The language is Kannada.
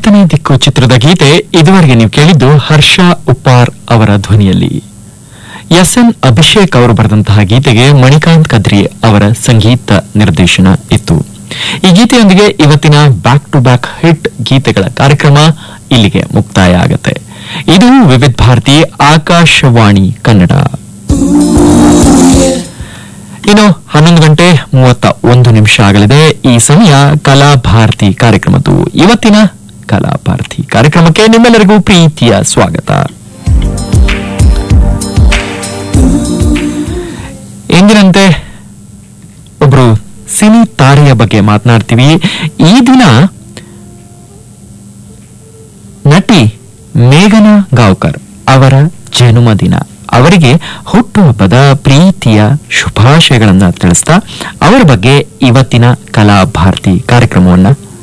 ಹತ್ತನೇ ದಿಕ್ಕು ಚಿತ್ರದ ಗೀತೆ ಇದುವರೆಗೆ ನೀವು ಕೇಳಿದ್ದು ಹರ್ಷ ಉಪ್ಪಾರ್ ಅವರ ಧ್ವನಿಯಲ್ಲಿ ಎಸ್ ಎನ್ ಅಭಿಷೇಕ್ ಅವರು ಬರೆದಂತಹ ಗೀತೆಗೆ ಮಣಿಕಾಂತ್ ಕದ್ರಿ ಅವರ ಸಂಗೀತ ನಿರ್ದೇಶನ ಇತ್ತು ಈ ಗೀತೆಯೊಂದಿಗೆ ಇವತ್ತಿನ ಬ್ಯಾಕ್ ಟು ಬ್ಯಾಕ್ ಹಿಟ್ ಗೀತೆಗಳ ಕಾರ್ಯಕ್ರಮ ಇಲ್ಲಿಗೆ ಮುಕ್ತಾಯ ಆಗತ್ತೆ ಇದು ವಿವಿಧ ಭಾರತಿ ಆಕಾಶವಾಣಿ ಕನ್ನಡ ಇನ್ನು ಹನ್ನೊಂದು ಗಂಟೆ ಮೂವತ್ತ ಒಂದು ನಿಮಿಷ ಆಗಲಿದೆ ಈ ಸಮಯ ಕಲಾ ಭಾರತಿ ಕಾರ್ಯಕ್ರಮದ್ದು ಇವತ್ತಿನ ಕಲಾ ಭಾರತಿ ಕಾರ್ಯಕ್ರಮಕ್ಕೆ ನಿಮ್ಮೆಲ್ಲರಿಗೂ ಪ್ರೀತಿಯ ಸ್ವಾಗತ ಎಂದಿನಂತೆ ಒಬ್ರು ಸಿನಿ ತಾರೆಯ ಬಗ್ಗೆ ಮಾತನಾಡ್ತೀವಿ ಈ ದಿನ ನಟಿ ಮೇಘನಾ ಗಾವ್ಕರ್ ಅವರ ಜನ್ಮದಿನ ಅವರಿಗೆ ಹುಟ್ಟುಹಬ್ಬದ ಪ್ರೀತಿಯ ಶುಭಾಶಯಗಳನ್ನ ತಿಳಿಸ್ತಾ ಅವರ ಬಗ್ಗೆ ಇವತ್ತಿನ ಕಲಾ ಭಾರತಿ ಕಾರ್ಯಕ್ರಮವನ್ನ